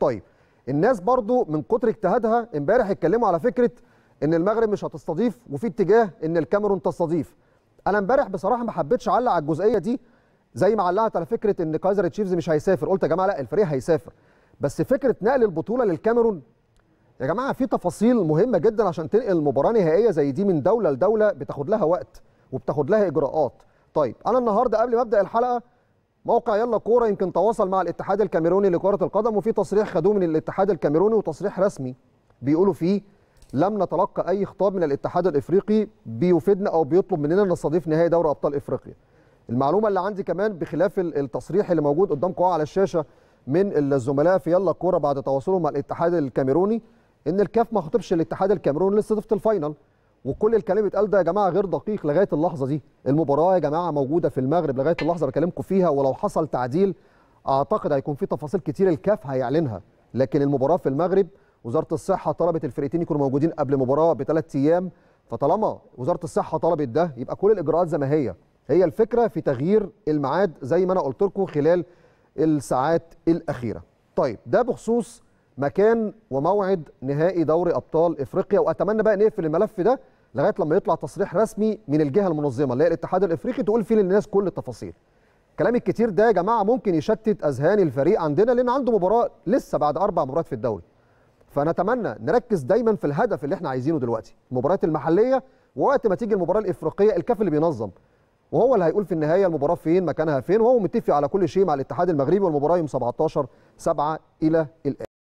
طيب الناس برضو من كتر اجتهادها امبارح اتكلموا على فكره ان المغرب مش هتستضيف وفي اتجاه ان الكاميرون تستضيف انا امبارح بصراحه ما حبيتش اعلق على الجزئيه دي زي ما علقت على فكره ان كايزر تشيفز مش هيسافر قلت يا جماعه لا الفريق هيسافر بس فكره نقل البطوله للكاميرون يا جماعه في تفاصيل مهمه جدا عشان تنقل مباراه نهائيه زي دي من دوله لدوله بتاخد لها وقت وبتاخد لها اجراءات طيب انا النهارده قبل ما ابدا الحلقه موقع يلا كوره يمكن تواصل مع الاتحاد الكاميروني لكره القدم وفي تصريح خدوه من الاتحاد الكاميروني وتصريح رسمي بيقولوا فيه لم نتلقى اي خطاب من الاتحاد الافريقي بيفيدنا او بيطلب مننا نستضيف نهائي دوري ابطال افريقيا المعلومه اللي عندي كمان بخلاف التصريح اللي موجود قدامكم على الشاشه من الزملاء في يلا كوره بعد تواصلهم مع الاتحاد الكاميروني ان الكاف ما خطبش الاتحاد الكاميروني لاستضافه الفاينل وكل الكلام اللي اتقال ده يا جماعه غير دقيق لغايه اللحظه دي المباراه يا جماعه موجوده في المغرب لغايه اللحظه اللي بكلمكم فيها ولو حصل تعديل اعتقد هيكون في تفاصيل كتير الكاف هيعلنها لكن المباراه في المغرب وزاره الصحه طلبت الفرقتين يكونوا موجودين قبل المباراه بثلاث ايام فطالما وزاره الصحه طلبت ده يبقى كل الاجراءات زي ما هي هي الفكره في تغيير الميعاد زي ما انا قلت لكم خلال الساعات الاخيره طيب ده بخصوص مكان وموعد نهائي دوري ابطال افريقيا واتمنى بقى نقفل الملف ده لغايه لما يطلع تصريح رسمي من الجهه المنظمه اللي هي الاتحاد الافريقي تقول فيه للناس كل التفاصيل. الكلام الكتير ده يا جماعه ممكن يشتت اذهان الفريق عندنا لان عنده مباراه لسه بعد اربع مباريات في الدوري. فنتمنى نركز دايما في الهدف اللي احنا عايزينه دلوقتي، المباريات المحليه ووقت ما تيجي المباراه الافريقيه الكاف اللي بينظم. وهو اللي هيقول في النهايه المباراه فين مكانها فين وهو متفق على كل شيء مع الاتحاد المغربي والمباراه يوم 17 7 الى الان.